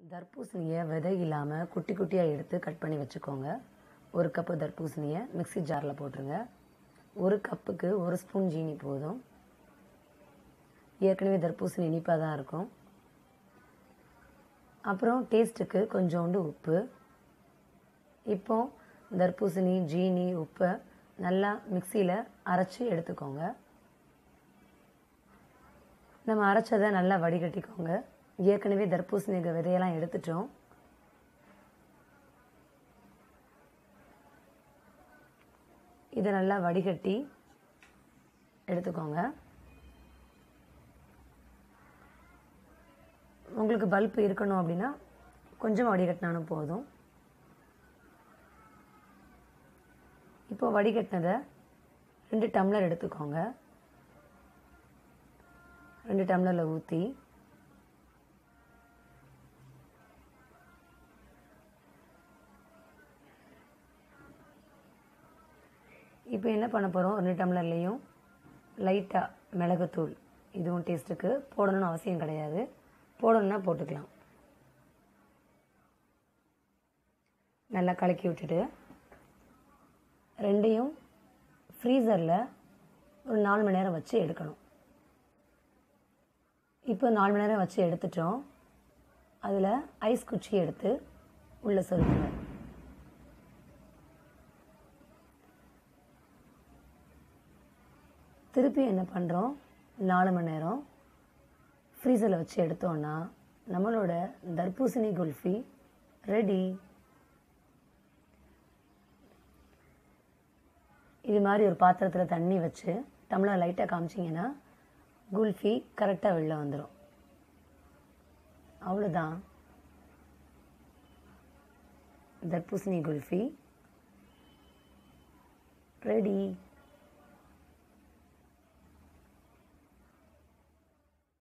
தர்பூசணியை விதை இல்லாமல் குட்டி குட்டியாக எடுத்து கட் பண்ணி வச்சுக்கோங்க ஒரு கப்பு தர்பூசணியை மிக்ஸி ஜாரில் போட்டுருங்க ஒரு கப்புக்கு ஒரு ஸ்பூன் ஜீனி போதும் ஏற்கனவே தர்பூசணி இனிப்பாக தான் இருக்கும் அப்புறம் டேஸ்ட்டுக்கு கொஞ்சோண்டு உப்பு இப்போ தர்பூசணி ஜீனி உப்பை நல்லா மிக்சியில் அரைச்சி எடுத்துக்கோங்க நம்ம அரைச்சதை நல்லா வடிகட்டிக்கோங்க ஏற்கனவே தர்பூசணி விதையெல்லாம் எடுத்துட்டோம் இதை நல்லா வடிகட்டி எடுத்துக்கோங்க உங்களுக்கு பல்ப் இருக்கணும் அப்படின்னா கொஞ்சம் வடிகட்டினாலும் போதும் இப்போ வடிகட்டினதை ரெண்டு டம்ளர் எடுத்துக்கோங்க ரெண்டு டம்ளரில் ஊற்றி இப்போ என்ன பண்ண போகிறோம் ரெண்டு டம்ளர்லேயும் லைட்டாக மிளகுத்தூள் இதுவும் டேஸ்ட்டுக்கு போடணும்னு அவசியம் கிடையாது போடணுன்னா போட்டுக்கலாம் நல்லா கலக்கி விட்டுட்டு ரெண்டையும் ஃப்ரீசரில் ஒரு நாலு மணி நேரம் வச்சு எடுக்கணும் இப்போ நாலு மணி நேரம் வச்சு எடுத்துட்டோம் அதில் ஐஸ் குச்சி எடுத்து உள்ளே சொருகுங்க திருப்பி என்ன பண்ணுறோம் நாலு மணி நேரம் ஃப்ரீசரில் வச்சு எடுத்தோன்னா நம்மளோட தர்பூசணி குல்ஃபி ரெடி இது மாதிரி ஒரு பாத்திரத்தில் தண்ணி வச்சு டம்ளர் லைட்டாக காமிச்சிங்கன்னா குல்ஃபி கரெக்டாக வெளில வந்துடும் அவ்வளோதான் தர்பூசணி குல்ஃபி ரெடி